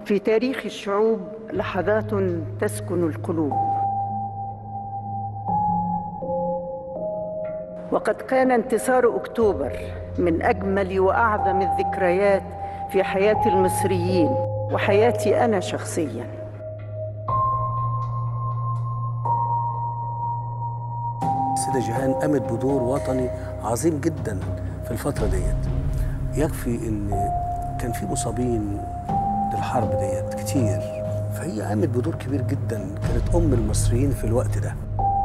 في تاريخ الشعوب لحظات تسكن القلوب وقد كان انتصار اكتوبر من اجمل واعظم الذكريات في حياه المصريين وحياتي انا شخصيا السيدة جيهان قامت بدور وطني عظيم جدا في الفترة ديت يكفي ان كان في مصابين للحرب ديت كتير فهي قامت بدور كبير جدا كانت ام المصريين في الوقت ده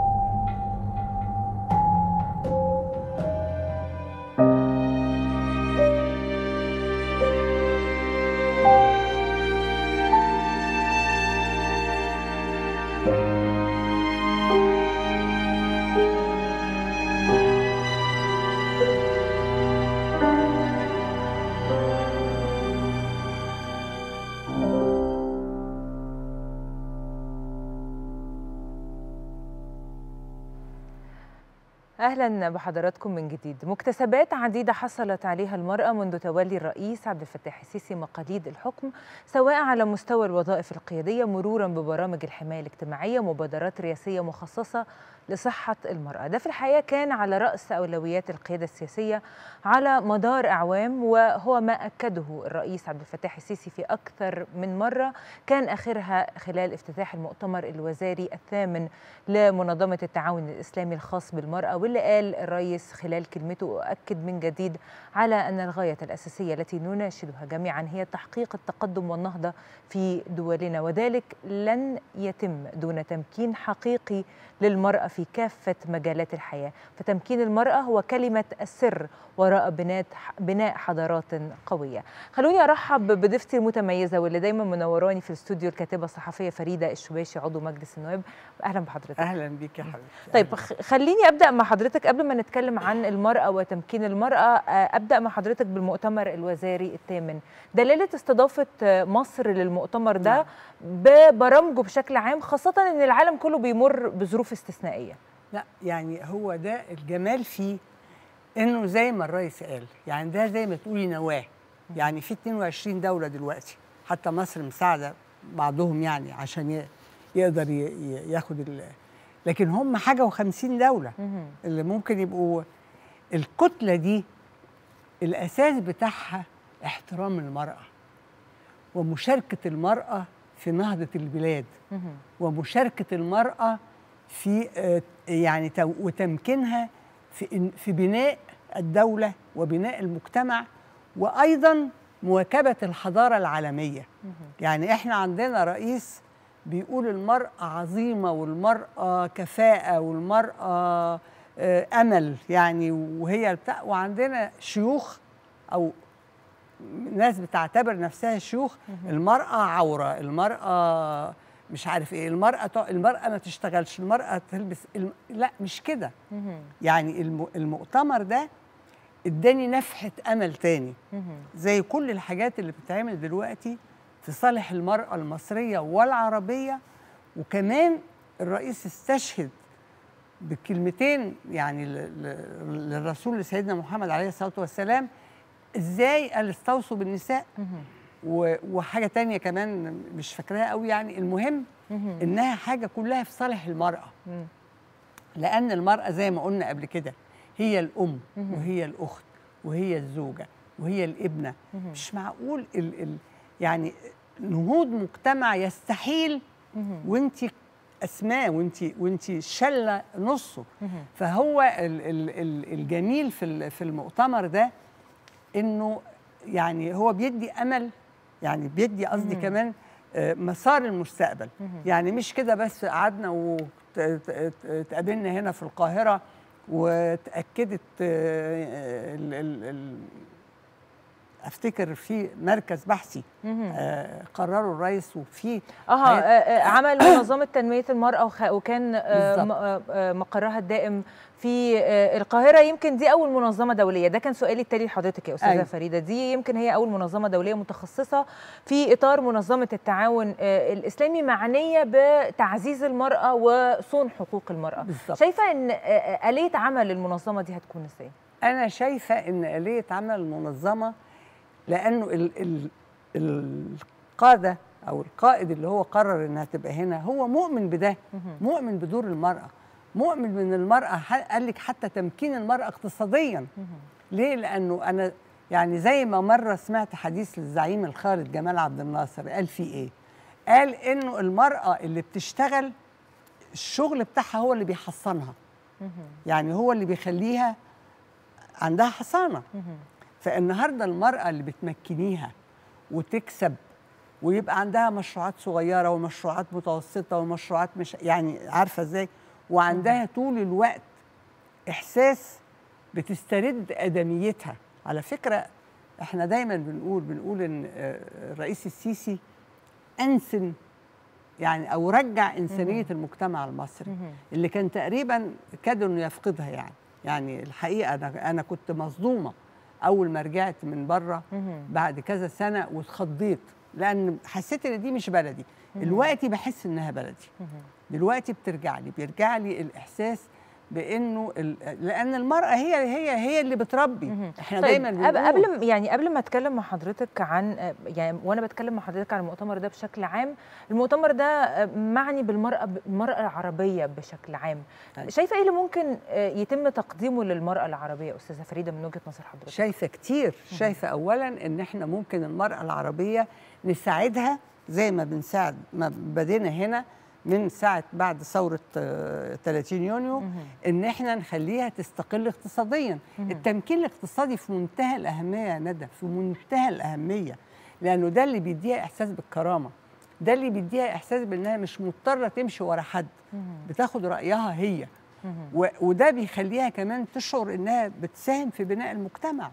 اهلا بحضراتكم من جديد مكتسبات عديده حصلت عليها المراه منذ تولي الرئيس عبد الفتاح السيسي مقاليد الحكم سواء على مستوى الوظائف القياديه مرورا ببرامج الحمايه الاجتماعيه مبادرات رئاسيه مخصصه لصحه المراه ده في الحقيقه كان على راس اولويات القياده السياسيه على مدار اعوام وهو ما اكده الرئيس عبد الفتاح السيسي في اكثر من مره كان اخرها خلال افتتاح المؤتمر الوزاري الثامن لمنظمه التعاون الاسلامي الخاص بالمراه واللي قال الرئيس خلال كلمته أكد من جديد على أن الغاية الأساسية التي نناشدها جميعا هي تحقيق التقدم والنهضة في دولنا وذلك لن يتم دون تمكين حقيقي للمرأة في كافة مجالات الحياة فتمكين المرأة هو كلمة السر وراء بناء بناء حضارات قوية خلوني أرحب بضيفتي المتميزة واللي دايما منوراني في الاستوديو الكاتبة الصحفية فريدة الشباشي عضو مجلس النواب أهلا بحضرتك أهلا بيك يا حبيبتي طيب خليني أبدأ مع حضرتك قبل ما نتكلم عن المرأة وتمكين المرأة أبدأ مع حضرتك بالمؤتمر الوزاري الثامن دلالة استضافة مصر للمؤتمر ده ببرامجه بشكل عام خاصة أن العالم كله بيمر بظروف استثنائية لا يعني هو ده الجمال فيه انه زي ما الرئيس قال يعني ده زي ما تقولي نواه يعني في 22 دوله دلوقتي حتى مصر مساعده بعضهم يعني عشان يقدر ياخد ال لكن هم حاجه و50 دوله اللي ممكن يبقوا الكتله دي الاساس بتاعها احترام المراه ومشاركه المراه في نهضه البلاد ومشاركه المراه في يعني وتمكينها في في بناء الدوله وبناء المجتمع وايضا مواكبه الحضاره العالميه يعني احنا عندنا رئيس بيقول المراه عظيمه والمراه كفاءه والمراه امل يعني وهي بتاع وعندنا شيوخ او ناس بتعتبر نفسها شيوخ المراه عوره المراه مش عارف ايه المراه المراه ما تشتغلش المراه تلبس الم... لا مش كده يعني الم... المؤتمر ده اداني نفحه امل تاني زي كل الحاجات اللي بتتعمل دلوقتي في صالح المراه المصريه والعربيه وكمان الرئيس استشهد بكلمتين يعني للرسول سيدنا محمد عليه الصلاه والسلام ازاي قال استوصوا بالنساء وحاجه تانية كمان مش فاكراها قوي يعني المهم انها حاجه كلها في صالح المراه لان المراه زي ما قلنا قبل كده هي الام وهي الاخت وهي الزوجه وهي الابنه مش معقول ال ال يعني نهوض مجتمع يستحيل وانت اسماء وانت وانت شله نصه فهو ال ال ال الجميل في في المؤتمر ده انه يعني هو بيدي امل يعني بيدي قصدي كمان مسار المستقبل يعني مش كده بس قعدنا وتقابلنا هنا في القاهره وتاكدت ال ال ال افتكر في مركز بحثي آه قرروا الرئيس وفي اه, آه عمل منظمه تنميه المراه وكان آه مقرها الدائم في القاهره يمكن دي اول منظمه دوليه ده كان سؤالي التالي لحضرتك يا استاذه أيوة. فريده دي يمكن هي اول منظمه دوليه متخصصه في اطار منظمه التعاون الاسلامي معنيه بتعزيز المراه وصون حقوق المراه بالزبط. شايفه ان اليه عمل المنظمه دي هتكون ازاي انا شايفه ان اليه عمل المنظمه لانه ال ال القاده او القائد اللي هو قرر انها تبقى هنا هو مؤمن بده مؤمن بدور المراه مؤمن من المراه ح- قال لك حتى تمكين المراه اقتصاديا ليه لانه انا يعني زي ما مره سمعت حديث للزعيم الخالد جمال عبد الناصر قال فيه ايه قال انه المراه اللي بتشتغل الشغل بتاعها هو اللي بيحصنها يعني هو اللي بيخليها عندها حصانه فالنهارده المراه اللي بتمكنيها وتكسب ويبقى عندها مشروعات صغيره ومشروعات متوسطه ومشروعات مش يعني عارفه ازاي وعندها طول الوقت احساس بتسترد ادميتها على فكره احنا دايما بنقول بنقول ان آه، الرئيس السيسي انسن يعني او رجع انسانيه المجتمع المصري اللي كان تقريبا كاد انه يفقدها يعني يعني الحقيقه انا انا كنت مصدومه اول ما رجعت من بره بعد كذا سنه واتخضيت لان حسيت ان دي مش بلدي دلوقتي بحس انها بلدي دلوقتي بترجع لي بيرجع لي الاحساس بانه ال- لان المراه هي هي هي اللي بتربي احنا طيب دايما قبل بنقول قبل يعني قبل ما اتكلم مع حضرتك عن آه، يعني وانا بتكلم مع حضرتك عن المؤتمر ده بشكل عام المؤتمر ده آه، معني بالمراه المراه العربيه بشكل عام أيوة. شايفه ايه اللي ممكن آه، يتم تقديمه للمراه العربيه استاذه فريده من وجهه نظر حضرتك شايفه كتير شايفه اولا ان احنا ممكن المراه العربيه نساعدها زي ما بنساعد ما بدينا هنا من ساعه بعد ثوره آه، 30 يونيو ان احنا نخليها تستقل اقتصاديا التمكين الاقتصادي في منتهى الاهميه يا ندى في منتهى الاهميه لانه ده اللي بيديها احساس بالكرامه ده اللي بيديها احساس بانها مش مضطره تمشي ورا حد بتاخد رايها هي و- وده بيخليها كمان تشعر انها بتساهم في بناء المجتمع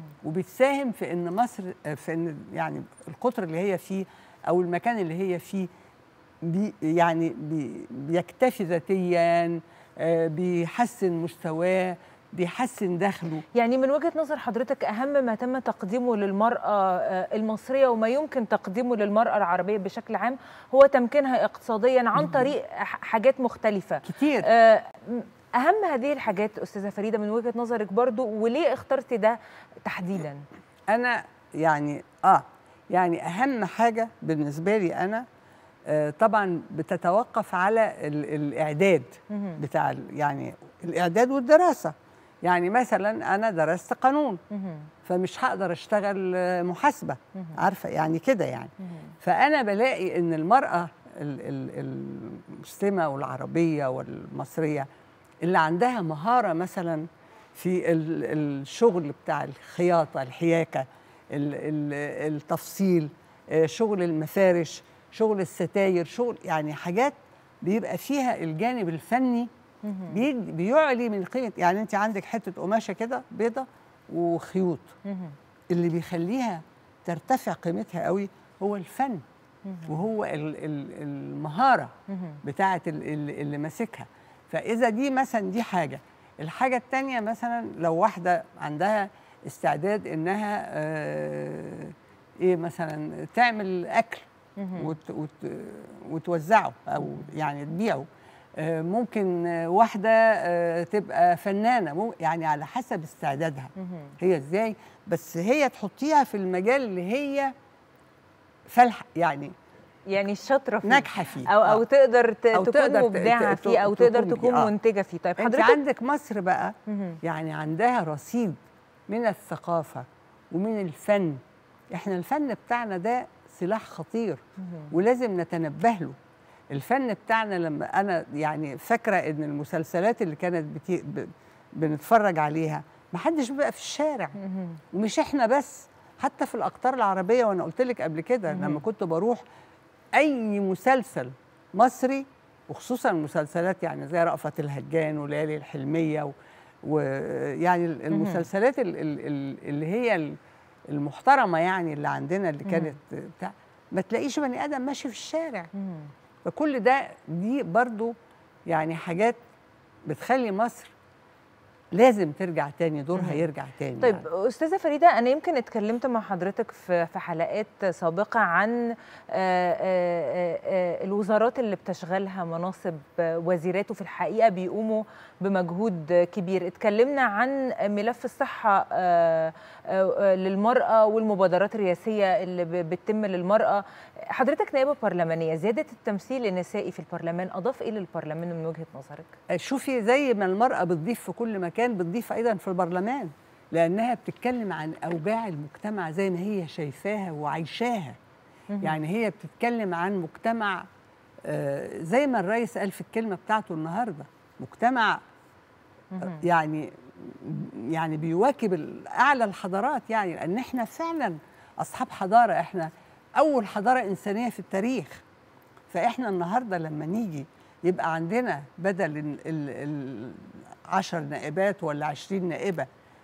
وبتساهم في ان مصر في ان يعني القطر اللي هي فيه او المكان اللي هي فيه بي يعني بي بيكتفي ذاتيا آه، بيحسن مستواه بيحسن دخله يعني من وجهه نظر حضرتك اهم ما تم تقديمه للمراه آه، المصريه وما يمكن تقديمه للمراه العربيه بشكل عام هو تمكينها اقتصاديا عن طريق ح- حاجات مختلفه كتير آه، م- اهم هذه الحاجات استاذه فريده من وجهه نظرك برضو وليه اخترتي ده تحديدا انا يعني اه يعني اهم حاجه بالنسبه لي انا آه طبعا بتتوقف على ال الاعداد بتاع ال- يعني الاعداد والدراسه يعني مثلا انا درست قانون فمش هقدر اشتغل آه، محاسبه عارفه يعني كده يعني فانا بلاقي ان المراه ال- ال- المسلمه والعربيه والمصريه اللي عندها مهاره مثلا في ال- الشغل بتاع الخياطه الحياكه ال- ال- التفصيل آه، شغل المفارش شغل الستاير شغل يعني حاجات بيبقى فيها الجانب الفني بيد- بيعلي من قيمه يعني انت عندك حته قماشه كده بيضه وخيوط اللي بيخليها ترتفع قيمتها قوي هو الفن وهو ال- ال- المهاره بتاعه ال- ال- اللي ماسكها فاذا دي مثلا دي حاجه الحاجه الثانيه مثلا لو واحده عندها استعداد انها آه، ايه مثلا تعمل اكل وت وت وتوزعه او يعني تبيعه آه، ممكن آه، واحده آه، تبقى فنانه مو- يعني على حسب استعدادها هي ازاي بس هي تحطيها في المجال اللي هي فالحه يعني يعني الشاطره فيه ناجحه فيه او او آه. تقدر ت- أو تكون تقدر ت- مبدعه ت- فيه او تكون تقدر بيه، تكون آه. منتجه فيه طيب انت حضرتك عندك مصر بقى مهم. يعني عندها رصيد من الثقافه ومن الفن احنا الفن بتاعنا ده سلاح خطير ولازم نتنبه له الفن بتاعنا لما انا يعني فاكره ان المسلسلات اللي كانت بتي ب... بنتفرج عليها ما حدش بيبقى في الشارع ومش احنا بس حتى في الاقطار العربيه وانا قلت لك قبل كده لما كنت بروح اي مسلسل مصري وخصوصا المسلسلات يعني زي رأفت الهجان وليالي الحلميه و- ويعني ال- المسلسلات ال- ال- ال- اللي هي ال- المحترمه يعني اللي عندنا اللي كانت بتاع ما تلاقيش بني ادم ماشي في الشارع فكل ده دي برضو يعني حاجات بتخلي مصر لازم ترجع تاني دورها مهم. يرجع تاني طيب يعني. استاذه فريده انا يمكن اتكلمت مع حضرتك في في حلقات سابقه عن آه، آه، آه، الوزارات اللي بتشغلها مناصب وزيرات وفي الحقيقه بيقوموا بمجهود كبير اتكلمنا عن ملف الصحه آه، آه، للمراه والمبادرات الرئاسيه اللي ب- بتتم للمراه حضرتك نائبه برلمانيه زياده التمثيل النسائي في البرلمان اضاف ايه للبرلمان من وجهه نظرك شوفي زي ما المرأة بتضيف في كل مكان بتضيف أيضا في البرلمان لأنها بتتكلم عن أوجاع المجتمع زي ما هي شايفاها وعايشاها يعني هي بتتكلم عن مجتمع آه، زي ما الرئيس قال في الكلمة بتاعته النهاردة مجتمع مهم. يعني يعني بيواكب ال- أعلى الحضارات يعني لأن إحنا فعلا أصحاب حضارة إحنا أول حضارة إنسانية في التاريخ فإحنا النهاردة لما نيجي يبقى عندنا بدل ال- ال- ال- 10 نائبات ولا 20 نائبة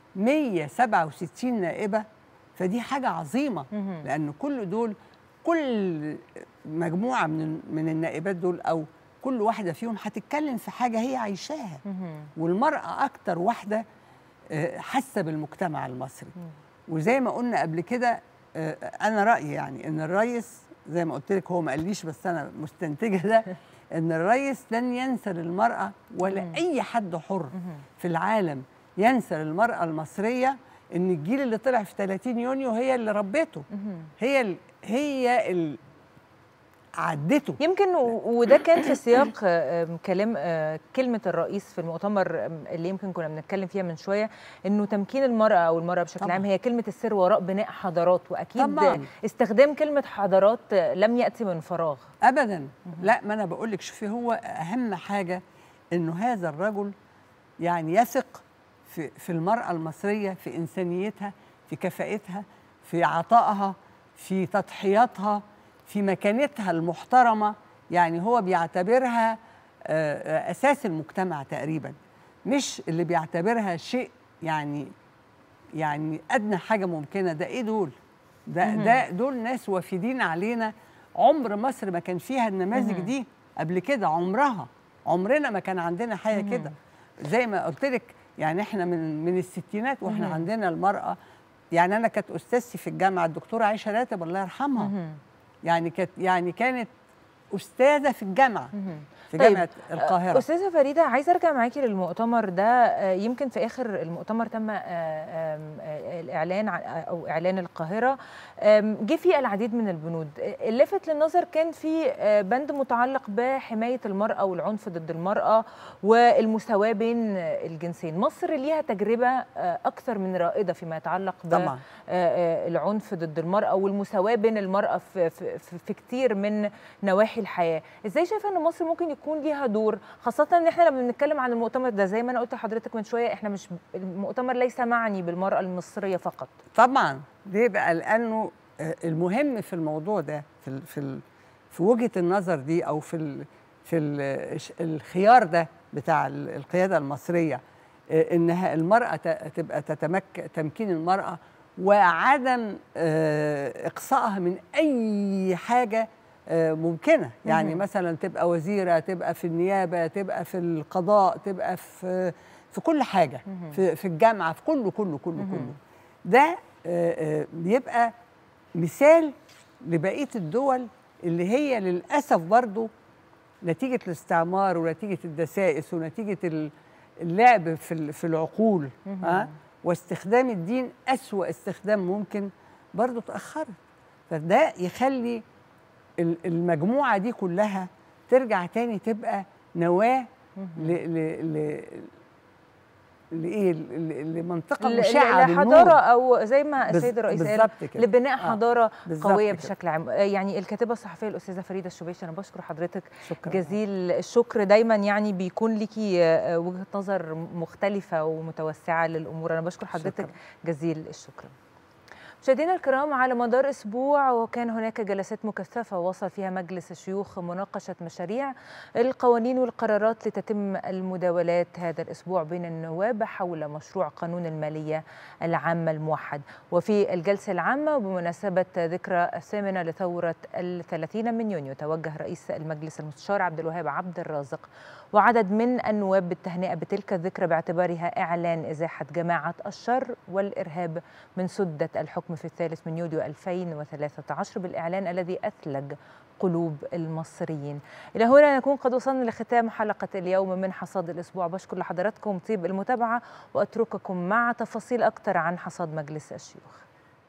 167 نائبة فدي حاجة عظيمة مهم. لأن كل دول كل مجموعة من من النائبات دول أو كل واحدة فيهم هتتكلم في حاجة هي عايشاها مهم. والمرأة أكتر واحدة آه، حاسة بالمجتمع المصري وزي ما قلنا قبل كده آه، أنا رأيي يعني إن الرئيس زي ما قلت لك هو ما قاليش بس أنا مستنتجة ده إن الرئيس لن ينسى للمرأة ولا مم. أي حد حر مهم. في العالم ينسى للمرأة المصرية إن الجيل اللي طلع في 30 يونيو هي اللي ربته مهم. هي ال... هي ال... عدته يمكن و- وده كان في سياق آم، كلام آه، كلمة الرئيس في المؤتمر آم، اللي يمكن كنا بنتكلم فيها من شوية انه تمكين المرأة او المرأة بشكل طبعاً. عام هي كلمة السر وراء بناء حضارات واكيد طبعاً. استخدام كلمة حضارات آه، لم يأتي من فراغ ابدا لا ما انا بقول لك شوفي هو اهم حاجه انه هذا الرجل يعني يثق في في المراه المصريه في انسانيتها في كفاءتها في عطائها في تضحياتها في مكانتها المحترمه يعني هو بيعتبرها آه، آه، اساس المجتمع تقريبا مش اللي بيعتبرها شيء يعني يعني ادنى حاجه ممكنه ده ايه دول ده مهم. ده دول ناس وافدين علينا عمر مصر ما كان فيها النماذج مهم. دي قبل كده عمرها عمرنا ما كان عندنا حاجه مهم. كده زي ما قلت لك يعني احنا من من الستينات واحنا مهم. عندنا المراه يعني انا كانت استاذتي في الجامعه الدكتوره عائشه راتب الله يرحمها مهم. يعني كانت يعني كانت استاذه في الجامعه مهم. في طيب، جامعه القاهره استاذه فريده عايزه ارجع معاكي للمؤتمر ده آه، يمكن في اخر المؤتمر تم آه، آم، آه، الاعلان عن- او اعلان القاهره آم، جه فيه العديد من البنود آه، اللافت للنظر كان في آه، بند متعلق بحمايه المراه والعنف ضد المراه والمساواه بين آه، الجنسين مصر ليها تجربه آه، اكثر من رائده فيما يتعلق ب طبعا آه، آه، العنف ضد المرأة والمساواة بين المرأة في, في, في- في كتير من نواحي الحياة ازاي شايفة ان مصر ممكن يكون ليها دور خاصة ان احنا لما بنتكلم عن المؤتمر ده زي ما انا قلت لحضرتك من شوية احنا مش المؤتمر ليس معني بالمرأة المصرية فقط طبعا ليه بقى لانه آه، المهم في الموضوع ده في ال في ال في وجهه النظر دي او في ال في ال الخيار ده بتاع ال- القياده المصريه آه، انها المراه ت- تبقى تتمك تمكين المراه وعدم آه، اقصائها من اي حاجه آه، ممكنه يعني مهم. مثلا تبقى وزيره تبقى في النيابه تبقى في القضاء تبقى في في كل حاجه مهم. في في الجامعه في كله كله كله مهم. كله ده آه، آه، بيبقى مثال لبقيه الدول اللي هي للاسف برضو نتيجه الاستعمار ونتيجه الدسائس ونتيجه ال- اللعب في ال- في العقول مهم. ها واستخدام الدين اسوا استخدام ممكن برضو اتاخرت فده يخلي ال- المجموعه دي كلها ترجع تاني تبقى نواه مهم. ل ل ل لايه ل- لمنطقه ل- مشعه لحضارة بالنور او زي ما بز- السيد الرئيس قال بالظبط كده. لبناء آه، حضارة بالظبط قوية كده. بشكل عام آه، يعني الكاتبة الصحفية الأستاذة فريدة الشبيشي أنا بشكر حضرتك شكرا جزيل الشكر دايما يعني بيكون ليكي آه، وجهة نظر مختلفة ومتوسعة للأمور أنا بشكر حضرتك شكراً. جزيل الشكر مشاهدينا الكرام على مدار اسبوع وكان هناك جلسات مكثفه وصل فيها مجلس الشيوخ مناقشه مشاريع القوانين والقرارات لتتم المداولات هذا الاسبوع بين النواب حول مشروع قانون الماليه العامه الموحد وفي الجلسه العامه بمناسبه ذكرى الثامنه لثوره الثلاثين من يونيو توجه رئيس المجلس المستشار عبد الوهاب عبد الرازق وعدد من النواب بالتهنئه بتلك الذكرى باعتبارها اعلان ازاحه جماعه الشر والارهاب من سده الحكم في الثالث من يوليو 2013 بالإعلان الذي أثلج قلوب المصريين إلى هنا نكون قد وصلنا لختام حلقة اليوم من حصاد الأسبوع بشكر لحضراتكم طيب المتابعة وأترككم مع تفاصيل أكثر عن حصاد مجلس الشيوخ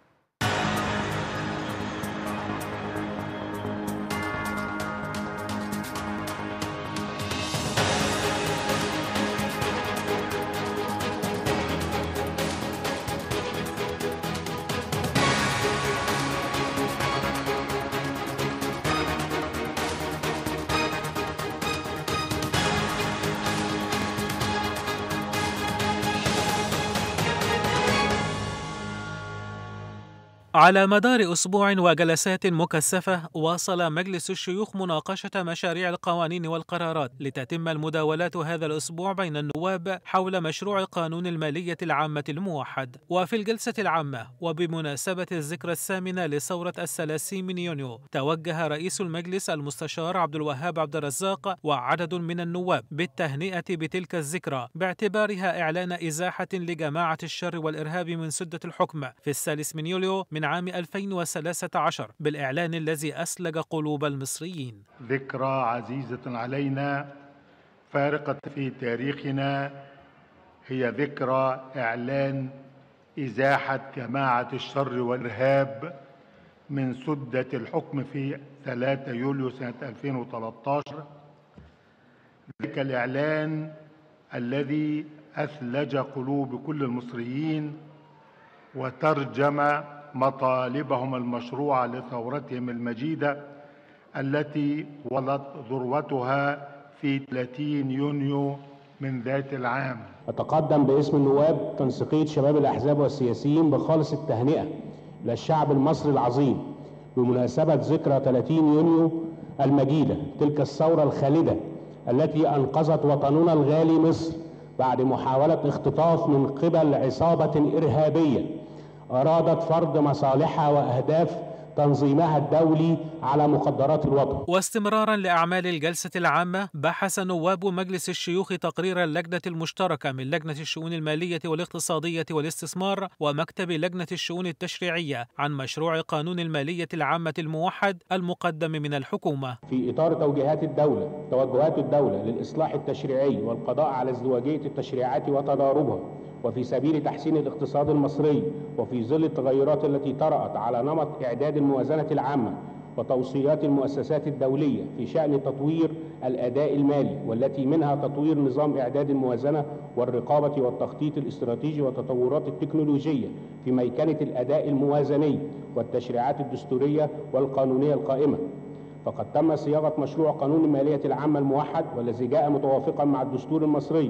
على مدار أسبوع وجلسات مكثفة واصل مجلس الشيوخ مناقشة مشاريع القوانين والقرارات لتتم المداولات هذا الأسبوع بين النواب حول مشروع قانون المالية العامة الموحد وفي الجلسة العامة وبمناسبة الذكرى الثامنة لثورة الثلاثين من يونيو توجه رئيس المجلس المستشار عبد الوهاب عبد الرزاق وعدد من النواب بالتهنئة بتلك الذكرى باعتبارها إعلان إزاحة لجماعة الشر والإرهاب من سدة الحكم في الثالث من يوليو من عام 2013 بالإعلان الذي أسلج قلوب المصريين ذكرى عزيزة علينا فارقة في تاريخنا هي ذكرى إعلان إزاحة جماعة الشر والإرهاب من سدة الحكم في 3 يوليو سنة 2013 ذلك الإعلان الذي أثلج قلوب كل المصريين وترجم مطالبهم المشروعة لثورتهم المجيدة التي ولت ذروتها في 30 يونيو من ذات العام أتقدم باسم النواب تنسيقية شباب الأحزاب والسياسيين بخالص التهنئة للشعب المصري العظيم بمناسبة ذكرى 30 يونيو المجيدة تلك الثورة الخالدة التي أنقذت وطننا الغالي مصر بعد محاولة اختطاف من قبل عصابة إرهابية أرادت فرض مصالحها وأهداف تنظيمها الدولي على مقدرات الوطن واستمرارا لأعمال الجلسة العامة بحث نواب مجلس الشيوخ تقرير اللجنة المشتركة من لجنة الشؤون المالية والاقتصادية والاستثمار ومكتب لجنة الشؤون التشريعية عن مشروع قانون المالية العامة الموحد المقدم من الحكومة في إطار توجيهات الدولة توجهات الدولة للإصلاح التشريعي والقضاء على ازدواجية التشريعات وتضاربها وفي سبيل تحسين الاقتصاد المصري وفي ظل التغيرات التي طرأت على نمط إعداد الموازنة العامة وتوصيات المؤسسات الدولية في شأن تطوير الأداء المالي والتي منها تطوير نظام إعداد الموازنة والرقابة والتخطيط الاستراتيجي والتطورات التكنولوجية في ميكنة الأداء الموازني والتشريعات الدستورية والقانونية القائمة فقد تم صياغة مشروع قانون المالية العامة الموحد والذي جاء متوافقا مع الدستور المصري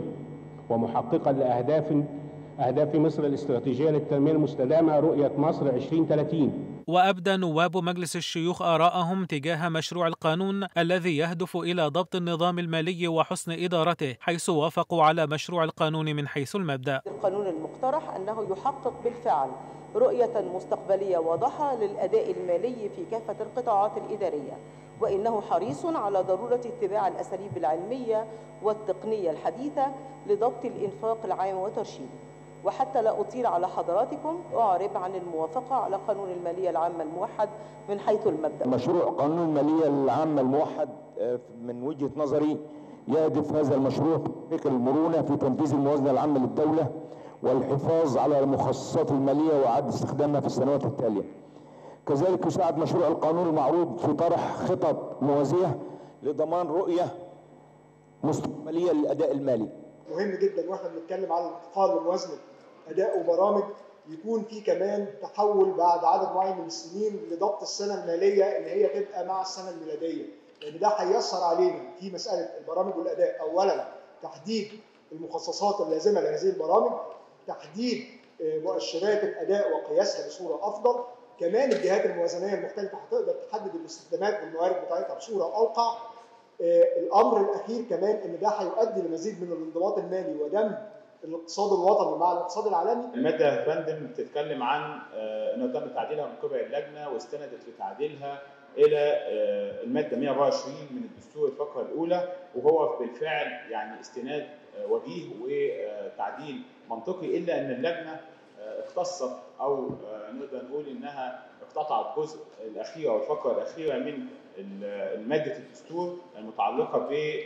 ومحققا لأهداف أهداف مصر الاستراتيجية للتنمية المستدامة رؤية مصر 2030 وأبدى نواب مجلس الشيوخ آراءهم تجاه مشروع القانون الذي يهدف إلى ضبط النظام المالي وحسن إدارته حيث وافقوا على مشروع القانون من حيث المبدأ القانون المقترح أنه يحقق بالفعل رؤية مستقبلية واضحة للأداء المالي في كافة القطاعات الإدارية وإنه حريص على ضرورة اتباع الأساليب العلمية والتقنية الحديثة لضبط الإنفاق العام وترشيده وحتى لا أطيل على حضراتكم أعرب عن الموافقة على قانون المالية العامة الموحد من حيث المبدأ مشروع قانون المالية العامة الموحد من وجهة نظري يهدف هذا المشروع فكر المرونة في تنفيذ الموازنة العامة للدولة والحفاظ على المخصصات المالية وإعادة استخدامها في السنوات التالية كذلك يساعد مشروع القانون المعروض في طرح خطط موازية لضمان رؤية مستقبلية للأداء المالي مهم جدا واحنا بنتكلم على الانتقال لموازنه اداء وبرامج يكون في كمان تحول بعد عدد معين من السنين لضبط السنه الماليه اللي هي تبقى مع السنه الميلاديه لان ده هيسر علينا في مساله البرامج والاداء اولا تحديد المخصصات اللازمه لهذه البرامج تحديد مؤشرات الاداء وقياسها بصوره افضل كمان الجهات الموازنيه المختلفه هتقدر تحدد الاستخدامات والموارد بتاعتها بصوره اوقع الامر الاخير كمان ان ده هيؤدي لمزيد من الانضباط المالي ودمج الاقتصاد الوطني مع الاقتصاد العالمي الماده يا فندم بتتكلم عن انه تم تعديلها من قبل اللجنه واستندت لتعديلها الى الماده 124 من الدستور الفقره الاولى وهو بالفعل يعني استناد وجيه وتعديل منطقي الا ان اللجنه اختصت او نقدر نقول انها اقتطعت جزء الاخير او الفقره الاخيره من ماده الدستور المتعلقه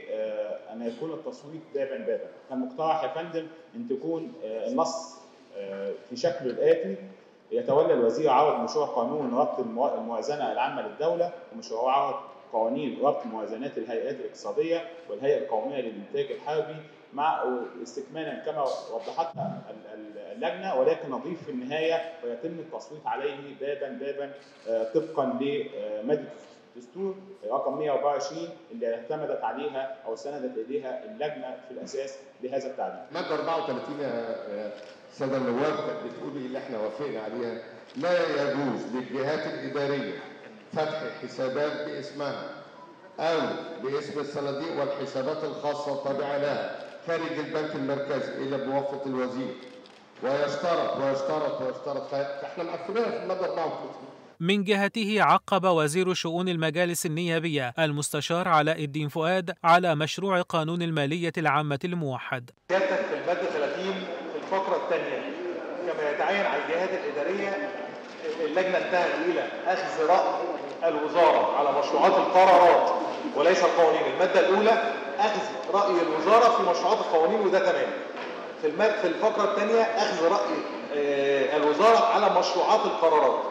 بان يكون التصويت بابا بابا كان مقترح يا فندم ان تكون النص في شكله الاتي يتولى الوزير عرض مشروع قانون ربط الموازنه العامه للدوله ومشروع عرض قوانين ربط موازنات الهيئات الاقتصاديه والهيئه القوميه للانتاج الحربي مع استكمالا كما وضحتها اللجنه ولكن نضيف في النهايه ويتم التصويت عليه بابا بابا طبقا لماده الدستور رقم 124 اللي اعتمدت عليها او استندت اليها اللجنه في الاساس لهذا التعديل. ماده 34 يا ساده النواب كانت بتقول اللي احنا وافقنا عليها لا يجوز للجهات الاداريه فتح حسابات باسمها او باسم الصناديق والحسابات الخاصه التابعه لها خارج البنك المركزي الا بموافقه الوزير ويشترط ويشترط ويشترط فاحنا مقفلينها في الماده 34 من جهته عقب وزير شؤون المجالس النيابية المستشار علاء الدين فؤاد على مشروع قانون المالية العامة الموحد سيادتك في المادة 30 في الفقرة الثانية كما يتعين على الجهات الإدارية اللجنة انتهت إلى أخذ رأي الوزارة على مشروعات القرارات وليس القوانين المادة الأولى أخذ رأي الوزارة في مشروعات القوانين وده تمام في المد في الفقرة الثانية أخذ رأي الوزارة على مشروعات القرارات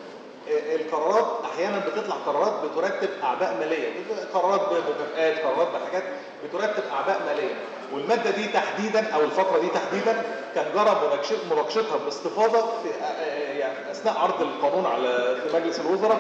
القرارات احيانا بتطلع قرارات بترتب اعباء ماليه قرارات بمكافئات قرارات بحاجات بترتب اعباء ماليه والماده دي تحديدا او الفقره دي تحديدا كان جرى مناقشتها باستفاضه في يعني اثناء عرض القانون على في مجلس الوزراء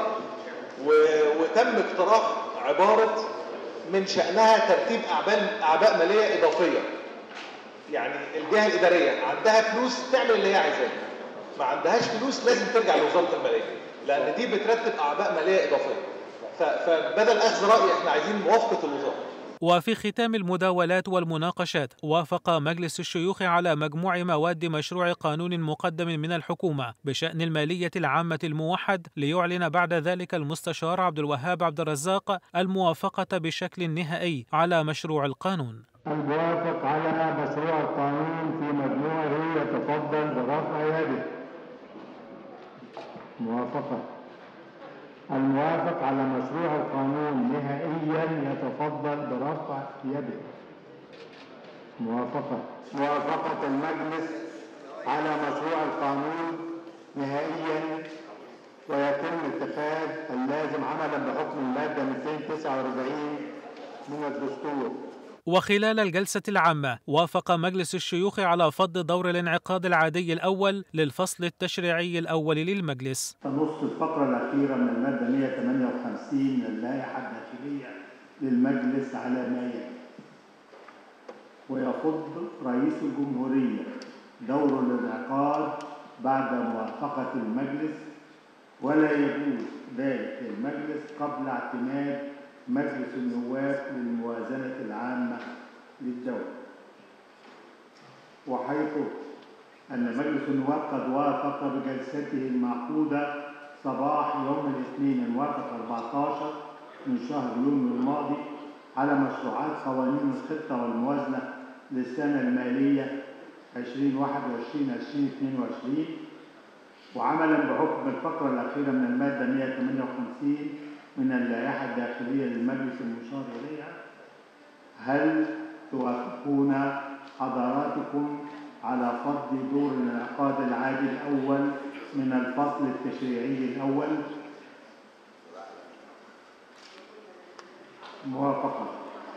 وتم اقتراح عباره من شانها ترتيب اعباء اعباء ماليه اضافيه يعني الجهه الاداريه عندها فلوس تعمل اللي هي عايزاه ما عندهاش فلوس لازم ترجع لوزاره الماليه لان دي بترتب اعباء ماليه اضافيه فبدل اخذ راي احنا عايزين موافقه الوزاره وفي ختام المداولات والمناقشات وافق مجلس الشيوخ على مجموع مواد مشروع قانون مقدم من الحكومة بشأن المالية العامة الموحد ليعلن بعد ذلك المستشار عبد الوهاب عبد الرزاق الموافقة بشكل نهائي على مشروع القانون الموافق على مشروع القانون في مجموعه يتفضل برفع يده موافقة الموافق على مشروع القانون نهائيا يتفضل برفع يده موافقة موافقة المجلس على مشروع القانون نهائيا ويتم اتخاذ اللازم عملا بحكم المادة 249 من الدستور وخلال الجلسة العامة وافق مجلس الشيوخ على فض دور الانعقاد العادي الأول للفصل التشريعي الأول للمجلس تنص الفقرة الأخيرة من المادة 158 من اللائحة الداخلية للمجلس على ما يلي ويفض رئيس الجمهورية دور الانعقاد بعد موافقة المجلس ولا يجوز ذلك للمجلس قبل اعتماد مجلس النواب للموازنة العامة للدولة وحيث أن مجلس النواب قد وافق بجلسته المعقودة صباح يوم الاثنين الموافق 14 من شهر يونيو الماضي على مشروعات قوانين الخطة والموازنة للسنة المالية 2021 2022 وعملا بحكم الفقرة الأخيرة من المادة 158 من اللائحة الداخلية للمجلس المشار إليها هل توافقون حضراتكم على فض دور الانعقاد العادي الأول من الفصل التشريعي الأول موافقة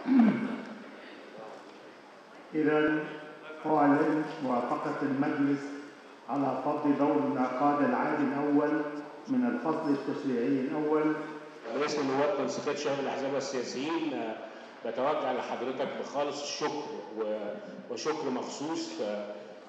إذا أعلن موافقة المجلس على فض دور الانعقاد العادي الأول من الفصل التشريعي الأول رئيس النواب تنسيقات شباب الاحزاب والسياسيين بتوجه لحضرتك بخالص الشكر وشكر مخصوص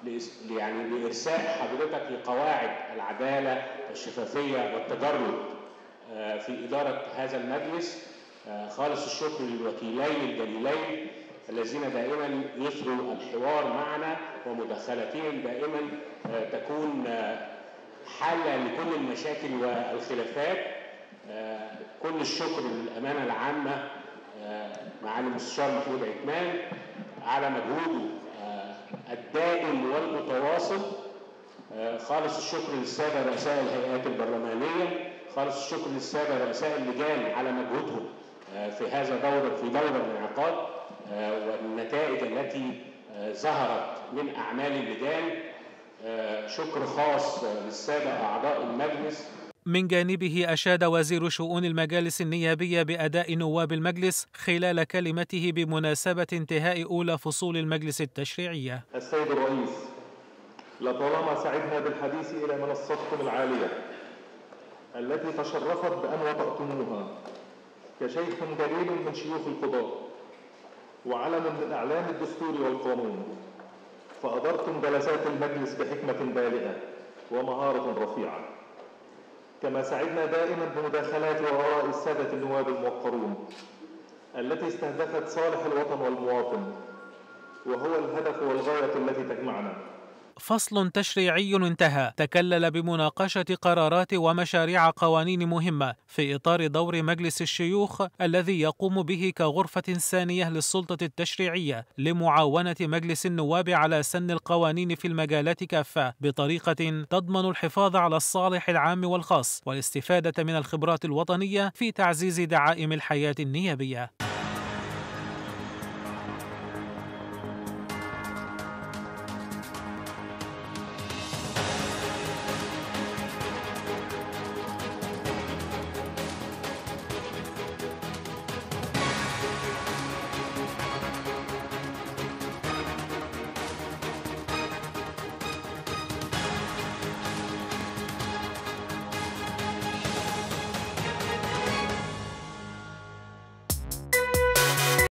يعني لإرساء حضرتك لقواعد العدالة والشفافية والتجرد في إدارة هذا المجلس خالص الشكر للوكيلين الجليلين الذين دائما يثروا الحوار معنا ومداخلتهم دائما تكون حلا لكل المشاكل والخلافات كل الشكر للأمانة العامة معالي المستشار محمود عثمان على مجهوده الدائم والمتواصل خالص الشكر للسادة رؤساء الهيئات البرلمانية خالص الشكر للسادة رؤساء اللجان على مجهودهم في هذا دور في دور الانعقاد والنتائج التي ظهرت من أعمال اللجان شكر خاص للسادة أعضاء المجلس من جانبه أشاد وزير شؤون المجالس النيابية بأداء نواب المجلس خلال كلمته بمناسبة انتهاء أولى فصول المجلس التشريعية السيد الرئيس لطالما سعدنا بالحديث إلى منصتكم العالية التي تشرفت بأن وطأتموها كشيخ جليل من شيوخ القضاء وعلم من أعلام الدستور والقانون فأدرتم جلسات المجلس بحكمة بالغة ومهارة رفيعة كما سعدنا دائما بمداخلات وآراء السادة النواب الموقرون التي استهدفت صالح الوطن والمواطن وهو الهدف والغاية التي تجمعنا فصل تشريعي انتهى تكلل بمناقشة قرارات ومشاريع قوانين مهمة في إطار دور مجلس الشيوخ الذي يقوم به كغرفة ثانية للسلطة التشريعية لمعاونة مجلس النواب على سن القوانين في المجالات كافة بطريقة تضمن الحفاظ على الصالح العام والخاص والاستفادة من الخبرات الوطنية في تعزيز دعائم الحياة النيابية